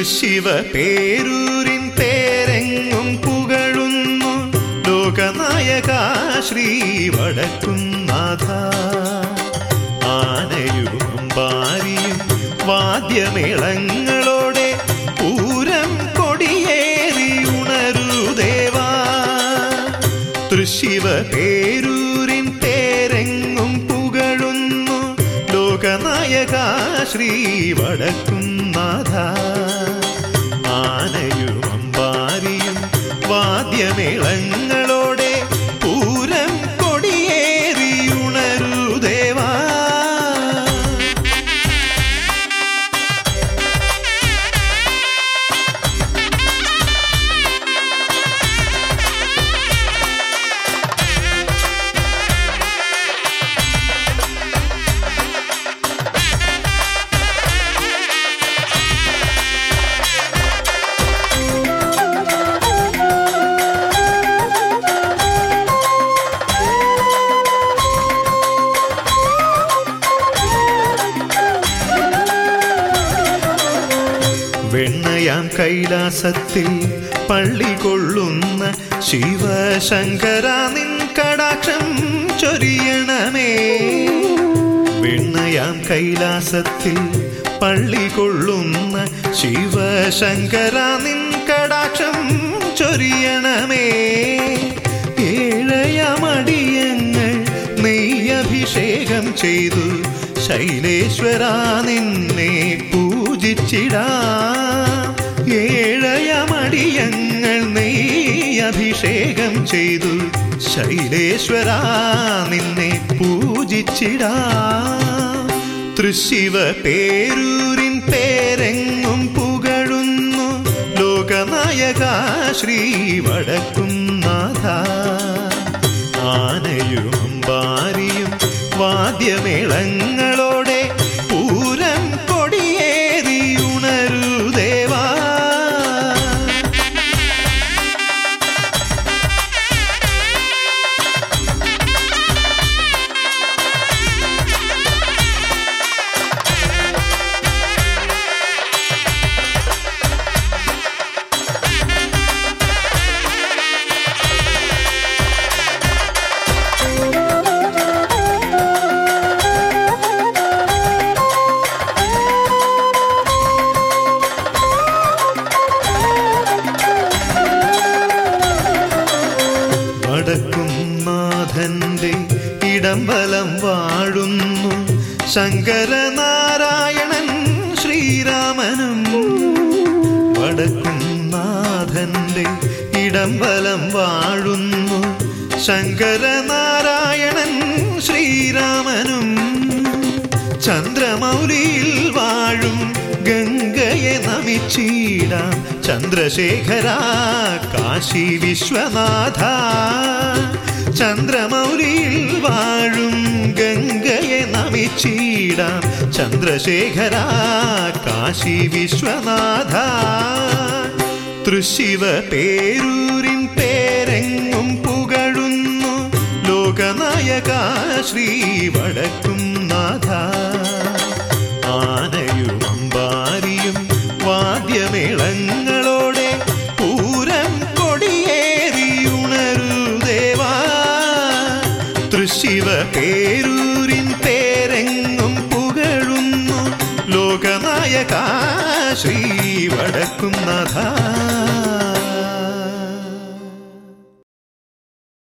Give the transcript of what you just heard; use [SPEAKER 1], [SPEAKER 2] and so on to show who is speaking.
[SPEAKER 1] തൃശിവ പേരൂരിൻ പേരെങ്ങും പുകഴുന്നു ലോകനായക ശ്രീ വടക്കുന്നാഥ ആനയും അമ്പാരിയും വാദ്യമേളങ്ങളോടെ പൂരം കൊടിയേറി ഉണരൂ ദേവാ തൃശിവ പേരൂരിൻ പേരെങ്ങും പുകഴുന്നു ലോകനായക ശ്രീ വടക്കുന്നാഥ ആനയും അമ്പാരിയും വാദ്യമേളങ്ങളോടെ പൂരം കൊടിയേറി ഉണരൂ ദേവാ വെണ്ണയാം കൈലാസത്തിൽ പള്ളി കൊള്ളുന്ന ശിവശങ്കര നിൻ കടാക്ഷം ചൊരിയണമേ വെണ്ണയാം കൈലാസത്തിൽ പള്ളി കൊള്ളുന്ന ശിവശങ്കര നിൻ കടാക്ഷം ചൊരിയണമേ ഏഴയമടിയങ്ങൾ നെയ്യഭിഷേകം ചെയ്തു ശൈലേശ്വര നിന്നെ പൂജിച്ചിടാം ഏഴയമടിയങ്ങൾ നെയ്യഭിഷേകം ചെയ്തു ശൈലേശ്വര നിന്നെ പൂജിച്ചിടാം തൃശിവ പേരൂരിൻ പേരെങ്ങും പുകഴുന്നു ലോകനായക ശ്രീ വടക്കുന്നാഥ ആനയും അമ്പാരിയും വാദ്യമേളങ്ങളോടെ പൂരം കൊടിയേറി ഉണരൂ ദേവാ വടക്കുംനാഥന്റെ ഇടംബലം വാഴുന്നു ശങ്കരനാരായണൻ ശ്രീരാമനും വടക്കുംനാഥന്റെ ഇടംബലം വാഴുന്നു ശങ്കരനാരായണൻ ശ്രീരാമനും ചന്ദ്രമൗലിയിൽ വാഴും ഗംഗയെ നമിച്ചിടാം ചന്ദ്രശേഖര കാശി വിശ്വനാഥ ചന്ദ്രമൗലിയിൽ വാഴും ഗംഗയെ നമിച്ചിടാം ചന്ദ്രശേഖര കാശി വിശ്വനാഥ തൃശിവ പേരൂരിൻ പേരെങ്ങും പുകഴുന്നു ലോകനായക ശ്രീ വടക്കുംനാഥ ആനയും അമ്പാരിയും വാദ്യമേളങ്ങളോടെ പൂരം കൊടിയേറി ഉണരൂ ദേവാ തൃശിവ പേരൂരിൻ പേരെങ്ങും പുകഴുന്നു ലോകനായക ശ്രീ വടക്കുംനാഥ